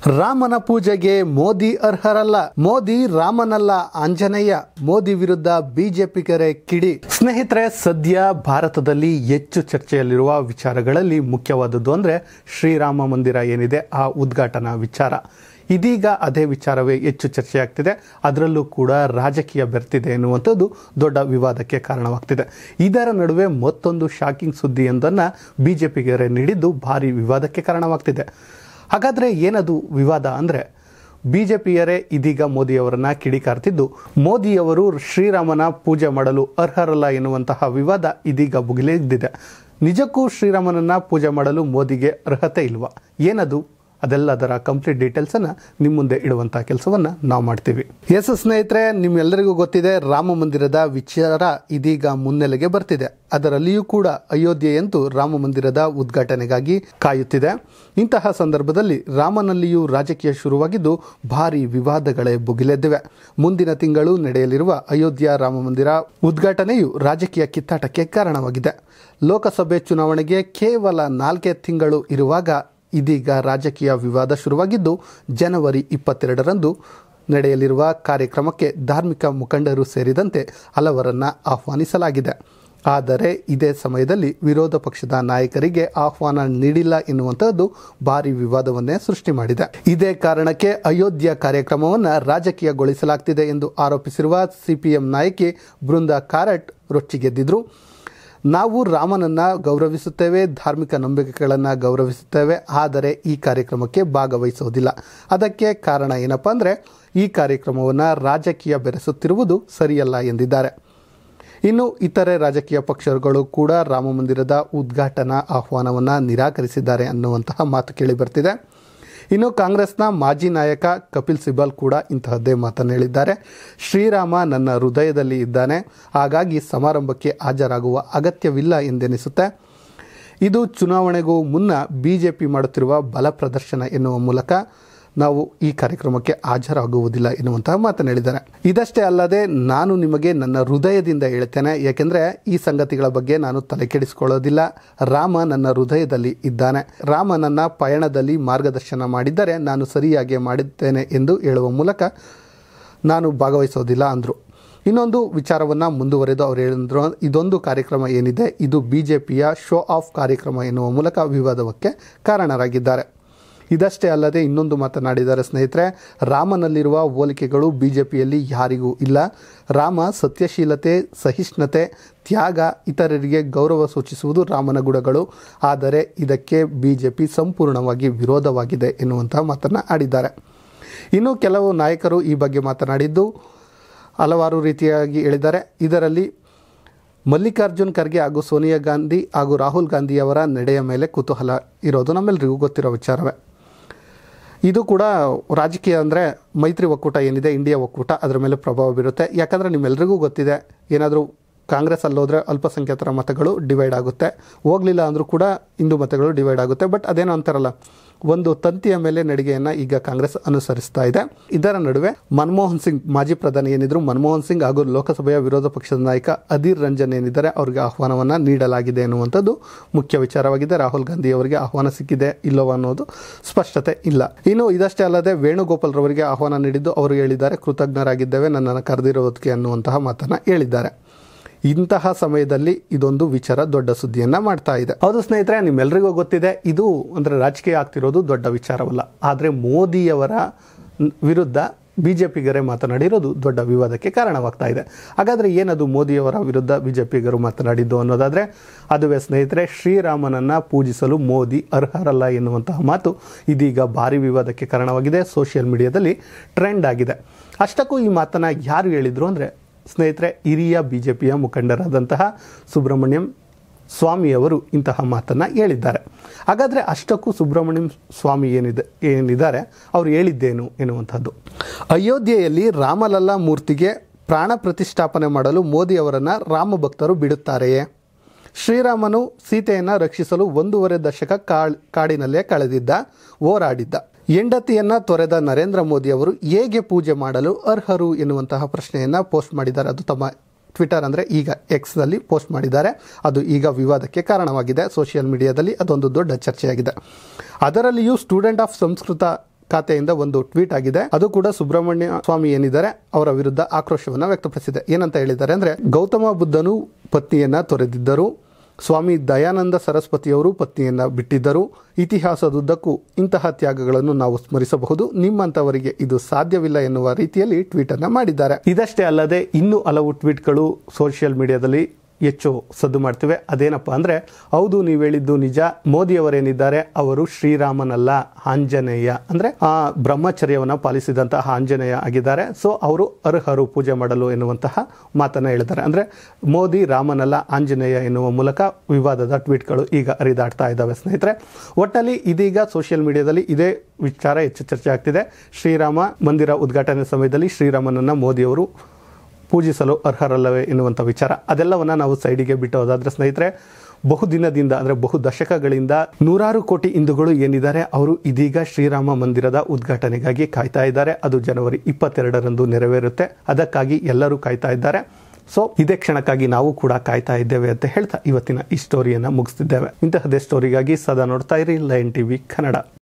ರಾಮನ ಪೂಜೆಗೆ ಮೋದಿ ಅರ್ಹರಲ್ಲ ಮೋದಿ ರಾಮನಲ್ಲ ಆಂಜನೇಯ ಮೋದಿ ವಿರುದ್ಧ ಬಿಜೆಪಿಗರೇ ಕಿಡಿ ಸ್ನೇಹಿತರೆ ಸದ್ಯ ಭಾರತದಲ್ಲಿ ಹೆಚ್ಚು ಚರ್ಚೆಯಲ್ಲಿರುವ ವಿಚಾರಗಳಲ್ಲಿ ಮುಖ್ಯವಾದದ್ದು ಅಂದ್ರೆ ಶ್ರೀರಾಮ ಮಂದಿರ ಏನಿದೆ ಆ ಉದ್ಘಾಟನಾ ವಿಚಾರ ಇದೀಗ ಅದೇ ವಿಚಾರವೇ ಹೆಚ್ಚು ಚರ್ಚೆಯಾಗ್ತಿದೆ ಅದರಲ್ಲೂ ಕೂಡ ರಾಜಕೀಯ ಬೆರ್ತಿದೆ ಎನ್ನುವಂಥದ್ದು ದೊಡ್ಡ ವಿವಾದಕ್ಕೆ ಕಾರಣವಾಗ್ತಿದೆ ಇದರ ನಡುವೆ ಮತ್ತೊಂದು ಶಾಕಿಂಗ್ ಸುದ್ದಿಯೊಂದನ್ನು ಬಿಜೆಪಿಗರೇ ನೀಡಿದ್ದು ಭಾರಿ ವಿವಾದಕ್ಕೆ ಕಾರಣವಾಗ್ತಿದೆ ಹಾಗಾದರೆ ಏನದು ವಿವಾದ ಅಂದರೆ ಬಿ ಜೆ ಪಿಯರೇ ಇದೀಗ ಮೋದಿಯವರನ್ನ ಕಿಡಿಕಾರ್ತಿದ್ದು ಮೋದಿಯವರು ಶ್ರೀರಾಮನ ಪೂಜೆ ಮಾಡಲು ಅರ್ಹರಲ್ಲ ಎನ್ನುವಂತಹ ವಿವಾದ ಇದೀಗ ಭುಗಿಲೆದ್ದಿದೆ ನಿಜಕ್ಕೂ ಶ್ರೀರಾಮನನ್ನ ಪೂಜೆ ಮಾಡಲು ಮೋದಿಗೆ ಅರ್ಹತೆ ಇಲ್ವಾ ಏನದು ಅದೆಲ್ಲದರ ಕಂಪ್ಲೀಟ್ ಡೀಟೇಲ್ಸನ್ನು ನಿಮ್ಮ ಮುಂದೆ ಇಡುವಂಥ ಕೆಲಸವನ್ನು ನಾವು ಮಾಡ್ತೀವಿ ಎಸ್ ಸ್ನೇಹಿತರೆ ನಿಮ್ಮೆಲ್ಲರಿಗೂ ಗೊತ್ತಿದೆ ರಾಮ ಮಂದಿರದ ವಿಚಾರ ಇದೀಗ ಮುನ್ನೆಲೆಗೆ ಬರ್ತಿದೆ ಅದರಲ್ಲಿಯೂ ಕೂಡ ಅಯೋಧ್ಯೆಯಂತೂ ರಾಮ ಮಂದಿರದ ಉದ್ಘಾಟನೆಗಾಗಿ ಕಾಯುತ್ತಿದೆ ಇಂತಹ ಸಂದರ್ಭದಲ್ಲಿ ರಾಮನಲ್ಲಿಯೂ ರಾಜಕೀಯ ಶುರುವಾಗಿದ್ದು ಭಾರಿ ವಿವಾದಗಳೇ ಭುಗಿಲೆದ್ದಿವೆ ಮುಂದಿನ ತಿಂಗಳು ನಡೆಯಲಿರುವ ಅಯೋಧ್ಯ ರಾಮ ಮಂದಿರ ಉದ್ಘಾಟನೆಯು ರಾಜಕೀಯ ಕಿತ್ತಾಟಕ್ಕೆ ಕಾರಣವಾಗಿದೆ ಲೋಕಸಭೆ ಚುನಾವಣೆಗೆ ಕೇವಲ ನಾಲ್ಕೇ ತಿಂಗಳು ಇರುವಾಗ ಇದೀಗ ರಾಜಕೀಯ ವಿವಾದ ಶುರುವಾಗಿದ್ದು ಜನವರಿ ಇಪ್ಪತ್ತೆರಡರಂದು ನಡೆಯಲಿರುವ ಕಾರ್ಯಕ್ರಮಕ್ಕೆ ಧಾರ್ಮಿಕ ಮುಖಂಡರು ಸೇರಿದಂತೆ ಹಲವರನ್ನ ಆಹ್ವಾನಿಸಲಾಗಿದೆ ಆದರೆ ಇದೇ ಸಮಯದಲ್ಲಿ ವಿರೋಧ ಪಕ್ಷದ ನಾಯಕರಿಗೆ ಆಹ್ವಾನ ನೀಡಿಲ್ಲ ಎನ್ನುವಂತಹದ್ದು ಭಾರಿ ವಿವಾದವನ್ನೇ ಸೃಷ್ಟಿ ಮಾಡಿದೆ ಇದೇ ಕಾರಣಕ್ಕೆ ಅಯೋಧ್ಯ ಕಾರ್ಯಕ್ರಮವನ್ನು ರಾಜಕೀಯಗೊಳಿಸಲಾಗ್ತಿದೆ ಎಂದು ಆರೋಪಿಸಿರುವ ಸಿಪಿಎಂ ನಾಯಕಿ ಬೃಂದಾ ಕಾರಟ್ ರೊಚ್ಚಿಗೆದ್ದಿದ್ರು ನಾವು ರಾಮನನ್ನ ಗೌರವಿಸುತ್ತೇವೆ ಧಾರ್ಮಿಕ ನಂಬಿಕೆಗಳನ್ನು ಗೌರವಿಸುತ್ತೇವೆ ಆದರೆ ಈ ಕಾರ್ಯಕ್ರಮಕ್ಕೆ ಭಾಗವಹಿಸುವುದಿಲ್ಲ ಅದಕ್ಕೆ ಕಾರಣ ಏನಪ್ಪ ಅಂದರೆ ಈ ಕಾರ್ಯಕ್ರಮವನ್ನು ರಾಜಕೀಯ ಬೆರೆಸುತ್ತಿರುವುದು ಸರಿಯಲ್ಲ ಎಂದಿದ್ದಾರೆ ಇನ್ನು ಇತರೆ ರಾಜಕೀಯ ಪಕ್ಷಗಳು ಕೂಡ ರಾಮ ಮಂದಿರದ ಉದ್ಘಾಟನಾ ಆಹ್ವಾನವನ್ನು ನಿರಾಕರಿಸಿದ್ದಾರೆ ಅನ್ನುವಂತಹ ಮಾತು ಕೇಳಿ ಬರ್ತಿದೆ ಇನ್ನು ಕಾಂಗ್ರೆಸ್ನ ಮಾಜಿ ನಾಯಕ ಕಪಿಲ್ ಸಿಬಲ್ ಕೂಡ ಇಂತಹದ್ದೇ ಮಾತನ್ನು ಹೇಳಿದ್ದಾರೆ ಶ್ರೀರಾಮ ನನ್ನ ಹೃದಯದಲ್ಲಿ ಇದ್ದಾನೆ ಹಾಗಾಗಿ ಸಮಾರಂಭಕ್ಕೆ ಹಾಜರಾಗುವ ಅಗತ್ಯವಿಲ್ಲ ಎಂದೆನಿಸುತ್ತೆ ಇದು ಚುನಾವಣೆಗೂ ಮುನ್ನ ಬಿಜೆಪಿ ಮಾಡುತ್ತಿರುವ ಬಲ ಪ್ರದರ್ಶನ ಎನ್ನುವ ಮೂಲಕ ನಾವು ಈ ಕಾರ್ಯಕ್ರಮಕ್ಕೆ ಹಾಜರಾಗುವುದಿಲ್ಲ ಎನ್ನುವಂತಹ ಮಾತನ್ನು ಹೇಳಿದ್ದಾರೆ ಇದಷ್ಟೇ ಅಲ್ಲದೆ ನಾನು ನಿಮಗೆ ನನ್ನ ಹೃದಯದಿಂದ ಹೇಳ್ತೇನೆ ಯಾಕೆಂದರೆ ಈ ಸಂಗತಿಗಳ ಬಗ್ಗೆ ನಾನು ತಲೆ ಕೆಡಿಸಿಕೊಳ್ಳೋದಿಲ್ಲ ರಾಮ ನನ್ನ ಹೃದಯದಲ್ಲಿ ಇದ್ದಾನೆ ರಾಮ ನನ್ನ ಪಯಣದಲ್ಲಿ ಮಾರ್ಗದರ್ಶನ ಮಾಡಿದ್ದರೆ ನಾನು ಸರಿಯಾಗಿ ಮಾಡಿದ್ದೇನೆ ಎಂದು ಹೇಳುವ ಮೂಲಕ ನಾನು ಭಾಗವಹಿಸೋದಿಲ್ಲ ಅಂದರು ಇನ್ನೊಂದು ವಿಚಾರವನ್ನು ಮುಂದುವರೆದು ಅವರು ಹೇಳಿದ್ರು ಇದೊಂದು ಕಾರ್ಯಕ್ರಮ ಏನಿದೆ ಇದು ಬಿ ಜೆ ಪಿಯ ಶೋ ಆಫ್ ಕಾರ್ಯಕ್ರಮ ಎನ್ನುವ ಮೂಲಕ ವಿವಾದಕ್ಕೆ ಕಾರಣರಾಗಿದ್ದಾರೆ ಇದಷ್ಟೇ ಅಲ್ಲದೆ ಇನ್ನೊಂದು ಮಾತನಾಡಿದ್ದಾರೆ ಸ್ನೇಹಿತರೆ ರಾಮನಲ್ಲಿರುವ ಹೋಲಿಕೆಗಳು ಬಿ ಜೆ ಪಿಯಲ್ಲಿ ಯಾರಿಗೂ ಇಲ್ಲ ರಾಮ ಸತ್ಯಶೀಲತೆ ಸಹಿಷ್ಣುತೆ ತ್ಯಾಗ ಇತರರಿಗೆ ಗೌರವ ಸೂಚಿಸುವುದು ರಾಮನ ಗುಣಗಳು ಆದರೆ ಇದಕ್ಕೆ ಬಿ ಜೆ ಪಿ ಸಂಪೂರ್ಣವಾಗಿ ವಿರೋಧವಾಗಿದೆ ಎನ್ನುವಂತಹ ಮಾತನ್ನು ಆಡಿದ್ದಾರೆ ಇನ್ನು ಕೆಲವು ನಾಯಕರು ಈ ಬಗ್ಗೆ ಮಾತನಾಡಿದ್ದು ಹಲವಾರು ರೀತಿಯಾಗಿ ಹೇಳಿದ್ದಾರೆ ಇದರಲ್ಲಿ ಮಲ್ಲಿಕಾರ್ಜುನ್ ಖರ್ಗೆ ಹಾಗೂ ಸೋನಿಯಾ ಗಾಂಧಿ ಹಾಗೂ ರಾಹುಲ್ ಗಾಂಧಿಯವರ ನಡೆಯ ಮೇಲೆ ಕುತೂಹಲ ಇರೋದು ನಮ್ಮೆಲ್ಲರಿಗೂ ಗೊತ್ತಿರೋ ವಿಚಾರವೇ ಇದು ಕೂಡ ರಾಜಕೀಯ ಅಂದರೆ ಮೈತ್ರಿ ಒಕ್ಕೂಟ ಏನಿದೆ ಇಂಡಿಯಾ ಒಕ್ಕೂಟ ಅದರ ಮೇಲೆ ಪ್ರಭಾವ ಬೀರುತ್ತೆ ಯಾಕಂದರೆ ನಿಮ್ಮೆಲ್ಲರಿಗೂ ಗೊತ್ತಿದೆ ಏನಾದರೂ ಕಾಂಗ್ರೆಸ್ ಅಲ್ಲೋದ್ರೆ ಅಲ್ಪಸಂಖ್ಯಾತರ ಮತಗಳು ಡಿವೈಡ್ ಆಗುತ್ತೆ ಹೋಗಲಿಲ್ಲ ಅಂದರೂ ಕೂಡ ಹಿಂದೂ ಮತಗಳು ಡಿವೈಡ್ ಆಗುತ್ತೆ ಬಟ್ ಅದೇನೋ ಅಂತಾರಲ್ಲ ಒಂದು ತಂತಿಯ ಮೇಲೆ ನಡಿಗೆಯನ್ನು ಈಗ ಕಾಂಗ್ರೆಸ್ ಅನುಸರಿಸ್ತಾ ಇದೆ ಇದರ ನಡುವೆ ಮನಮೋಹನ್ ಸಿಂಗ್ ಮಾಜಿ ಪ್ರಧಾನಿ ಏನಿದ್ರು ಮನಮೋಹನ್ ಸಿಂಗ್ ಹಾಗೂ ಲೋಕಸಭೆಯ ವಿರೋಧ ಪಕ್ಷದ ನಾಯಕ ಅಧೀರ್ ರಂಜನ್ ಏನಿದ್ದಾರೆ ಅವರಿಗೆ ಆಹ್ವಾನವನ್ನು ನೀಡಲಾಗಿದೆ ಎನ್ನುವಂಥದ್ದು ಮುಖ್ಯ ವಿಚಾರವಾಗಿದೆ ರಾಹುಲ್ ಗಾಂಧಿ ಅವರಿಗೆ ಆಹ್ವಾನ ಸಿಕ್ಕಿದೆ ಇಲ್ಲವೋ ಅನ್ನೋದು ಸ್ಪಷ್ಟತೆ ಇಲ್ಲ ಇನ್ನು ಇದಷ್ಟೇ ಅಲ್ಲದೆ ವೇಣುಗೋಪಾಲ್ ರವರಿಗೆ ಆಹ್ವಾನ ನೀಡಿದ್ದು ಅವರು ಹೇಳಿದ್ದಾರೆ ಕೃತಜ್ಞರಾಗಿದ್ದೇವೆ ನನ್ನನ್ನು ಕರೆದಿರೋದಕ್ಕೆ ಅನ್ನುವಂತಹ ಮಾತನ್ನು ಹೇಳಿದ್ದಾರೆ ಇಂತಹ ಸಮಯದಲ್ಲಿ ಇದೊಂದು ವಿಚಾರ ದೊಡ್ಡ ಸುದ್ದಿಯನ್ನ ಮಾಡ್ತಾ ಇದೆ ಹೌದು ಸ್ನೇಹಿತರೆ ನಿಮ್ಮೆಲ್ಲರಿಗೂ ಗೊತ್ತಿದೆ ಇದು ಅಂದ್ರೆ ರಾಜಕೀಯ ಆಗ್ತಿರೋದು ದೊಡ್ಡ ವಿಚಾರವಲ್ಲ ಆದರೆ ಮೋದಿಯವರ ವಿರುದ್ಧ ಬಿಜೆಪಿಗರೇ ಮಾತನಾಡಿರೋದು ದೊಡ್ಡ ವಿವಾದಕ್ಕೆ ಕಾರಣವಾಗ್ತಾ ಇದೆ ಹಾಗಾದರೆ ಏನದು ಮೋದಿಯವರ ವಿರುದ್ಧ ಬಿಜೆಪಿಗರು ಮಾತನಾಡಿದ್ದು ಅನ್ನೋದಾದರೆ ಅದುವೇ ಸ್ನೇಹಿತರೆ ಶ್ರೀರಾಮನನ್ನು ಪೂಜಿಸಲು ಮೋದಿ ಅರ್ಹರಲ್ಲ ಎನ್ನುವಂತಹ ಮಾತು ಇದೀಗ ಭಾರಿ ವಿವಾದಕ್ಕೆ ಕಾರಣವಾಗಿದೆ ಸೋಷಿಯಲ್ ಮೀಡಿಯಾದಲ್ಲಿ ಟ್ರೆಂಡ್ ಆಗಿದೆ ಅಷ್ಟಕ್ಕೂ ಈ ಮಾತನ್ನು ಯಾರು ಹೇಳಿದರು ಅಂದರೆ ಸ್ನೇಹಿತರೆ ಹಿರಿಯ ಬಿ ಜೆ ಪಿಯ ಮುಖಂಡರಾದಂತಹ ಸುಬ್ರಹ್ಮಣ್ಯಂ ಸ್ವಾಮಿಯವರು ಇಂತಹ ಮಾತನ್ನು ಹೇಳಿದ್ದಾರೆ ಹಾಗಾದರೆ ಅಷ್ಟಕ್ಕೂ ಸುಬ್ರಹ್ಮಣ್ಯಂ ಸ್ವಾಮಿ ಏನಿದೆ ಏನಿದ್ದಾರೆ ಅವರು ಹೇಳಿದ್ದೇನು ಎನ್ನುವಂಥದ್ದು ಅಯೋಧ್ಯೆಯಲ್ಲಿ ರಾಮಲಲ್ಲಾ ಮೂರ್ತಿಗೆ ಪ್ರಾಣ ಪ್ರತಿಷ್ಠಾಪನೆ ಮಾಡಲು ಮೋದಿ ಅವರನ್ನು ರಾಮ ಭಕ್ತರು ಬಿಡುತ್ತಾರೆಯೇ ಶ್ರೀರಾಮನು ಸೀತೆಯನ್ನು ರಕ್ಷಿಸಲು ಒಂದೂವರೆ ದಶಕ ಕಾಳ್ ಕಾಡಿನಲ್ಲೇ ಕಳೆದಿದ್ದ ಹೋರಾಡಿದ್ದ ಹೆಂಡತಿಯನ್ನ ತೊರೆದ ನರೇಂದ್ರ ಮೋದಿ ಅವರು ಹೇಗೆ ಪೂಜೆ ಮಾಡಲು ಅರ್ಹರು ಎನ್ನುವಂತಹ ಪ್ರಶ್ನೆಯನ್ನ ಪೋಸ್ಟ್ ಮಾಡಿದ್ದಾರೆ ಅದು ತಮ್ಮ ಟ್ವಿಟರ್ ಅಂದರೆ ಈಗ ಎಕ್ಸ್ನಲ್ಲಿ ಪೋಸ್ಟ್ ಮಾಡಿದ್ದಾರೆ ಅದು ಈಗ ವಿವಾದಕ್ಕೆ ಕಾರಣವಾಗಿದೆ ಸೋಷಿಯಲ್ ಮೀಡಿಯಾದಲ್ಲಿ ಅದೊಂದು ದೊಡ್ಡ ಚರ್ಚೆಯಾಗಿದೆ ಅದರಲ್ಲಿಯೂ ಸ್ಟೂಡೆಂಟ್ ಆಫ್ ಸಂಸ್ಕೃತ ಖಾತೆಯಿಂದ ಒಂದು ಟ್ವೀಟ್ ಆಗಿದೆ ಅದು ಕೂಡ ಸುಬ್ರಹ್ಮಣ್ಯ ಸ್ವಾಮಿ ಏನಿದ್ದಾರೆ ಅವರ ವಿರುದ್ಧ ಆಕ್ರೋಶವನ್ನ ವ್ಯಕ್ತಪಡಿಸಿದೆ ಏನಂತ ಹೇಳಿದ್ದಾರೆ ಅಂದ್ರೆ ಗೌತಮ ಬುದ್ಧನು ಪತ್ನಿಯನ್ನ ತೊರೆದಿದ್ದರು ಸ್ವಾಮಿ ದಯಾನಂದ ಸರಸ್ವತಿಯವರು ಪತ್ನಿಯನ್ನ ಬಿಟ್ಟಿದ್ದರು ಇತಿಹಾಸದುದ್ದಕ್ಕೂ ಇಂತಹ ತ್ಯಾಗಗಳನ್ನು ನಾವು ಸ್ಮರಿಸಬಹುದು ನಿಮ್ಮಂತವರಿಗೆ ಇದು ಸಾಧ್ಯವಿಲ್ಲ ಎನ್ನುವ ರೀತಿಯಲ್ಲಿ ಟ್ವೀಟ್ ಅನ್ನ ಮಾಡಿದ್ದಾರೆ ಇದಷ್ಟೇ ಅಲ್ಲದೆ ಇನ್ನೂ ಹಲವು ಟ್ವೀಟ್ಗಳು ಸೋಷಿಯಲ್ ಮೀಡಿಯಾದಲ್ಲಿ ಹೆಚ್ಚು ಸದ್ದು ಮಾಡ್ತಿವೆ ಅದೇನಪ್ಪ ಅಂದ್ರೆ ಹೌದು ನೀವು ಹೇಳಿದ್ದು ನಿಜ ಮೋದಿ ಅವರೇನಿದ್ದಾರೆ ಅವರು ಶ್ರೀರಾಮನಲ್ಲ ಆಂಜನೇಯ ಅಂದ್ರೆ ಆ ಬ್ರಹ್ಮಚರ್ಯವನ್ನ ಪಾಲಿಸಿದಂತಹ ಆಂಜನೇಯ ಆಗಿದ್ದಾರೆ ಸೊ ಅವರು ಅರ್ಹರು ಪೂಜೆ ಮಾಡಲು ಎನ್ನುವಂತಹ ಮಾತನ್ನ ಹೇಳಿದ್ದಾರೆ ಅಂದ್ರೆ ಮೋದಿ ರಾಮನಲ್ಲ ಆಂಜನೇಯ ಎನ್ನುವ ಮೂಲಕ ವಿವಾದದ ಟ್ವೀಟ್ಗಳು ಈಗ ಹರಿದಾಡ್ತಾ ಇದ್ದಾವೆ ಸ್ನೇಹಿತರೆ ಒಟ್ಟಲ್ಲಿ ಇದೀಗ ಸೋಷಿಯಲ್ ಮೀಡಿಯಾದಲ್ಲಿ ಇದೇ ವಿಚಾರ ಹೆಚ್ಚು ಚರ್ಚೆ ಆಗ್ತಿದೆ ಶ್ರೀರಾಮ ಮಂದಿರ ಉದ್ಘಾಟನೆ ಸಮಯದಲ್ಲಿ ಶ್ರೀರಾಮನನ್ನ ಮೋದಿಯವರು ಪೂಜಿಸಲು ಅರ್ಹರಲ್ಲವೇ ಎನ್ನುವಂಥ ವಿಚಾರ ಅದೆಲ್ಲವನ್ನ ನಾವು ಸೈಡಿಗೆ ಬಿಟ್ಟು ಹೋದಾದ್ರೆ ಸ್ನೇಹಿತರೆ ಬಹುದಿನದಿಂದ ಅಂದರೆ ಬಹು ದಶಕಗಳಿಂದ ನೂರಾರು ಕೋಟಿ ಹಿಂದೂಗಳು ಏನಿದ್ದಾರೆ ಅವರು ಇದೀಗ ಶ್ರೀರಾಮ ಮಂದಿರದ ಉದ್ಘಾಟನೆಗಾಗಿ ಕಾಯ್ತಾ ಇದ್ದಾರೆ ಅದು ಜನವರಿ ಇಪ್ಪತ್ತೆರಡರಂದು ನೆರವೇರುತ್ತೆ ಅದಕ್ಕಾಗಿ ಎಲ್ಲರೂ ಕಾಯ್ತಾ ಇದ್ದಾರೆ ಸೊ ಇದೇ ಕ್ಷಣಕ್ಕಾಗಿ ನಾವು ಕೂಡ ಕಾಯ್ತಾ ಇದ್ದೇವೆ ಅಂತ ಹೇಳ್ತಾ ಇವತ್ತಿನ ಈ ಸ್ಟೋರಿಯನ್ನು ಮುಗಿಸ್ತಿದ್ದೇವೆ ಇಂತಹದೇ ಸ್ಟೋರಿಗಾಗಿ ಸದಾ ನೋಡ್ತಾ ಇರಿ ಲೈನ್ ಟಿವಿ ಕನ್ನಡ